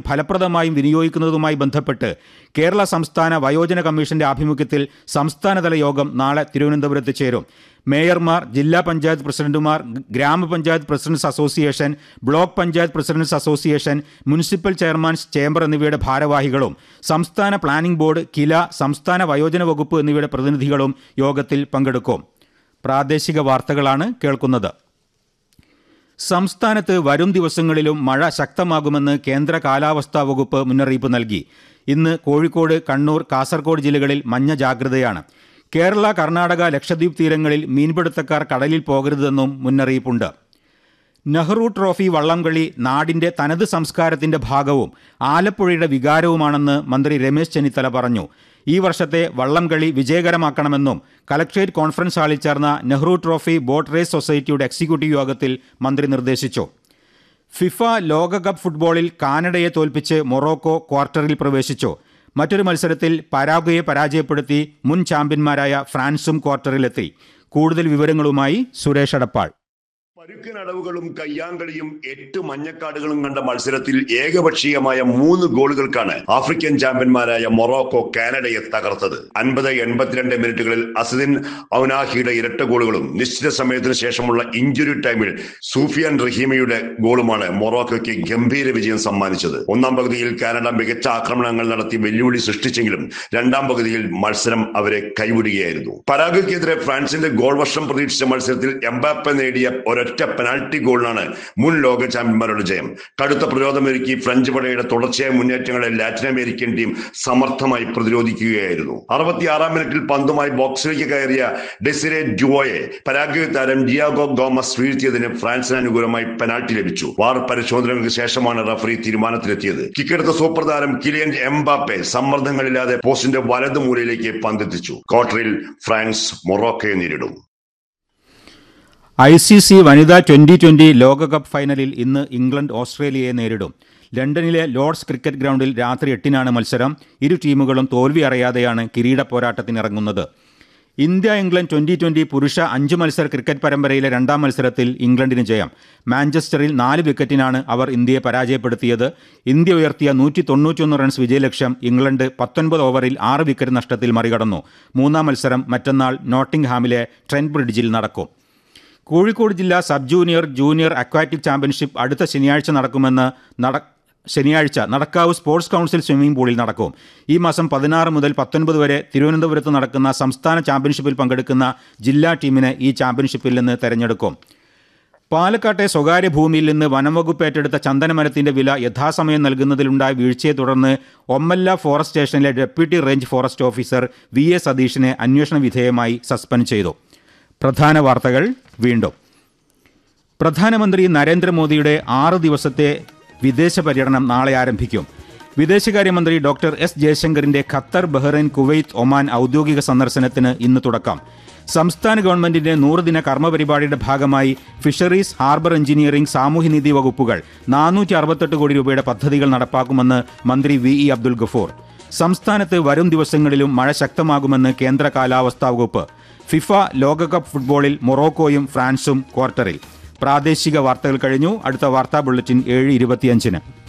ഫലപ്രദമായും വിനിയോഗിക്കുന്നതുമായി ബന്ധപ്പെട്ട് കേരള സംസ്ഥാന വയോജന കമ്മീഷന്റെ ആഭിമുഖ്യത്തിൽ സംസ്ഥാനതല യോഗം നാളെ തിരുവനന്തപുരത്ത് ചേരും മേയർമാർ ജില്ലാ പഞ്ചായത്ത് പ്രസിഡന്റുമാർ ഗ്രാമപഞ്ചായത്ത് presidents association block panchayat presidents association municipal chairmans chamber എന്നിവയുടെ ഭാരവാഹികളും സംസ്ഥാന പ്ലാനിംഗ് ബോർഡ് കില സംസ്ഥാന വയോജന വകുപ്പ് എന്നിവയുടെ പ്രതിനിധികളും യോഗത്തിൽ പങ്കെടുക്കും പ്രാദേശിക വാർത്തകളാണ് കേൾക്കുന്നത് സംസ്ഥാനത്ത് വരും ദിവസങ്ങളിലും മഴ ശക്തമാകുമെന്ന് കേന്ദ്ര കാലാവസ്ഥാ വകുപ്പ് മുന്നറിയിപ്പ് നൽകി ഇന്ന് കോഴിക്കോട് കണ്ണൂർ കാസർഗോഡ് ജില്ലകളിൽ മഞ്ഞ ജാഗ്രതയാണ് കേരള കർണാടക ലക്ഷദ്വീപ് തീരങ്ങളിൽ മീൻപിടുത്തക്കാർ കടലിൽ പോകരുതെന്നും മുന്നറിയിപ്പുണ്ട് നെഹ്റു ട്രോഫി വള്ളംകളി നാടിന്റെ തനത് സംസ്കാരത്തിന്റെ ഭാഗവും ആലപ്പുഴയുടെ വികാരവുമാണെന്ന് മന്ത്രി രമേശ് ചെന്നിത്തല പറഞ്ഞു ഈ വർഷത്തെ വള്ളംകളി വിജയകരമാക്കണമെന്നും കലക്ട്രേറ്റ് കോൺഫറൻസ് ഹാളിൽ ചേർന്ന നെഹ്റു ട്രോഫി ബോട്ട് റേസ് സൊസൈറ്റിയുടെ എക്സിക്യൂട്ടീവ് യോഗത്തിൽ മന്ത്രി നിർദ്ദേശിച്ചു ഫിഫ ലോകകപ്പ് ഫുട്ബോളിൽ കാനഡയെ തോൽപ്പിച്ച് മൊറോക്കോ ക്വാർട്ടറിൽ പ്രവേശിച്ചു മറ്റൊരു മത്സരത്തിൽ പരാഗ്വയെ പരാജയപ്പെടുത്തി മുൻ ചാമ്പ്യന്മാരായ ഫ്രാൻസും ക്വാർട്ടറിലെത്തി കൂടുതൽ വിവരങ്ങളുമായി സുരേഷ് അടപ്പാൾ പരുക്കനടവുകളും കയ്യാങ്കളിയും എട്ട് മഞ്ഞക്കാടുകളും കണ്ട മത്സരത്തിൽ ഏകപക്ഷീയമായ മൂന്ന് ഗോളുകൾക്കാണ് ആഫ്രിക്കൻ ചാമ്പ്യന്മാരായ മൊറോക്കോ കാനഡയെ തകർത്തത് അൻപത് എൺപത്തിരണ്ട് മിനിറ്റുകളിൽ അസദിൻ ഔനാഹിയുടെ ഇരട്ട ഗോളുകളും നിശ്ചിത സമയത്തിന് ശേഷമുള്ള ഇഞ്ചുറി ടൈമിൽ സൂഫിയാൻ റഹീമയുടെ ഗോളുമാണ് മൊറോക്കോയ്ക്ക് ഗംഭീര വിജയം സമ്മാനിച്ചത് ഒന്നാം പകുതിയിൽ കാനഡ മികച്ച ആക്രമണങ്ങൾ നടത്തി വെല്ലുവിളി സൃഷ്ടിച്ചെങ്കിലും രണ്ടാം പകുതിയിൽ മത്സരം അവരെ കൈവിടുകയായിരുന്നു പരാഗയ്ക്കെതിരെ ഫ്രാൻസിന്റെ ഗോൾ വർഷം പ്രതീക്ഷിച്ച മത്സരത്തിൽ എംബാപ്പ നേടിയ ഒരൊറ്റ പെനാൽറ്റി ഗോളിനാണ് മുൻ ലോക ചാമ്പ്യന്മാരുടെ ജയം കടുത്ത പ്രതിരോധമൊരുക്കി ഫ്രഞ്ച് പടയുടെ തുടർച്ചയായ മുന്നേറ്റങ്ങളെ ലാറ്റിൻ അമേരിക്കൻ ടീം സമർത്ഥമായി പ്രതിരോധിക്കുകയായിരുന്നു അറുപത്തിയാറാം മിനിറ്റിൽ പന്തുമായി ബോക്സിലേക്ക് കയറിയ ഡെസിറെ ഡ്യുവോയെ പരാഗ്വേ താരം ഡിയാഗോ ഗോമസ് വീഴ്ത്തിയതിന് ഫ്രാൻസിന് അനുകൂലമായി പെനാൽറ്റി ലഭിച്ചു വാർ പരിശോധനകൾക്ക് ശേഷമാണ് റഫറി തീരുമാനത്തിലെത്തിയത് കിക്കെടുത്ത സൂപ്പർ താരം കിലിയൻ എംബാപ്പെ സമ്മർദ്ദങ്ങളില്ലാതെ പോസ്റ്റിന്റെ വലതു മൂലയിലേക്ക് പന്തെത്തിച്ചു ക്വാർട്ടറിൽ ഫ്രാൻസ് മൊറോക്കയെ നേരിടും ഐ സി സി വനിതാ ട്വന്റി ട്വന്റി ലോകകപ്പ് ഫൈനലിൽ ഇന്ന് ഇംഗ്ലണ്ട് ഓസ്ട്രേലിയയെ നേരിടും ലണ്ടനിലെ ലോർഡ്സ് ക്രിക്കറ്റ് ഗ്രൗണ്ടിൽ രാത്രി എട്ടിനാണ് മത്സരം ഇരു ടീമുകളും തോൽവി അറിയാതെയാണ് കിരീട പോരാട്ടത്തിനിറങ്ങുന്നത് ഇന്ത്യ ഇംഗ്ലണ്ട് ട്വന്റി ട്വന്റി പുരുഷ അഞ്ച് മത്സര ക്രിക്കറ്റ് പരമ്പരയിലെ രണ്ടാം മത്സരത്തിൽ ഇംഗ്ലണ്ടിന് ജയം മാഞ്ചസ്റ്ററിൽ നാല് വിക്കറ്റിനാണ് അവർ ഇന്ത്യയെ പരാജയപ്പെടുത്തിയത് ഇന്ത്യ ഉയർത്തിയ നൂറ്റി തൊണ്ണൂറ്റിയൊന്ന് റൺസ് വിജയലക്ഷ്യം ഇംഗ്ലണ്ട് പത്തൊൻപത് ഓവറിൽ ആറ് വിക്കറ്റ് നഷ്ടത്തിൽ മറികടന്നു മൂന്നാം മത്സരം മറ്റന്നാൾ നോട്ടിംഗ്ഹാമിലെ ട്രെൻറ്റ് ബ്രിഡ്ജിൽ നടക്കും കോഴിക്കോട് ജില്ലാ sub junior junior aquatic championship അടുത്ത ശനിയാഴ്ച നടക്കുമെന്ന് നട ശനിയാഴ്ച നടക്കാവ് സ്പോർട്സ് കൗൺസിൽ സ്വിമ്മിംഗ് പൂളിൽ നടക്കും ഈ മാസം പതിനാറ് മുതൽ പത്തൊൻപത് വരെ തിരുവനന്തപുരത്ത് നടക്കുന്ന സംസ്ഥാന ചാമ്പ്യൻഷിപ്പിൽ പങ്കെടുക്കുന്ന ജില്ലാ ടീമിനെ ഈ ചാമ്പ്യൻഷിപ്പിൽ നിന്ന് തെരഞ്ഞെടുക്കും പാലക്കാട്ടെ സ്വകാര്യ ഭൂമിയിൽ നിന്ന് വനംവകുപ്പ് ഏറ്റെടുത്ത ചന്ദനമരത്തിന്റെ വില യഥാസമയം നൽകുന്നതിലുണ്ടായ വീഴ്ചയെ തുടർന്ന് ഒമ്മല്ല ഫോറസ്റ്റ് സ്റ്റേഷനിലെ deputy range forest officer V A സതീഷിനെ അന്വേഷണ വിധേയമായി സസ്പെൻഡ് ചെയ്തു പ്രധാന വാർത്തകൾ വീണ്ടും പ്രധാനമന്ത്രി നരേന്ദ്രമോദിയുടെ ആറ് ദിവസത്തെ വിദേശ പര്യടനം നാളെ ആരംഭിക്കും വിദേശകാര്യമന്ത്രി ഡോക്ടർ എസ് ജയശങ്കറിന്റെ ഖത്തർ ബഹ്റൈൻ കുവൈത്ത് ഒമാൻ ഔദ്യോഗിക സന്ദർശനത്തിന് ഇന്ന് തുടക്കം സംസ്ഥാന ഗവൺമെന്റിന്റെ നൂറുദിന കർമ്മപരിപാടിയുടെ ഭാഗമായി ഫിഷറീസ് ഹാർബർ എഞ്ചിനീയറിംഗ് സാമൂഹ്യനീതി വകുപ്പുകൾ നാനൂറ്റി അറുപത്തെട്ട് കോടി രൂപയുടെ പദ്ധതികൾ നടപ്പാക്കുമെന്ന് മന്ത്രി വി ഇ അബ്ദുൽ ഗഫൂർ സംസ്ഥാനത്ത് വരും ദിവസങ്ങളിലും മഴ ശക്തമാകുമെന്ന് കേന്ദ്ര കാലാവസ്ഥാ വകുപ്പ് ഫിഫ ലോകകപ്പ് ഫുട്ബോളിൽ മൊറോക്കോയും ഫ്രാൻസും ക്വാർട്ടറിൽ പ്രാദേശിക വാർത്തകൾ കഴിഞ്ഞു അടുത്ത വാർത്താ ബുള്ളറ്റിൻ ഏഴ് ഇരുപത്തിയഞ്ചിന്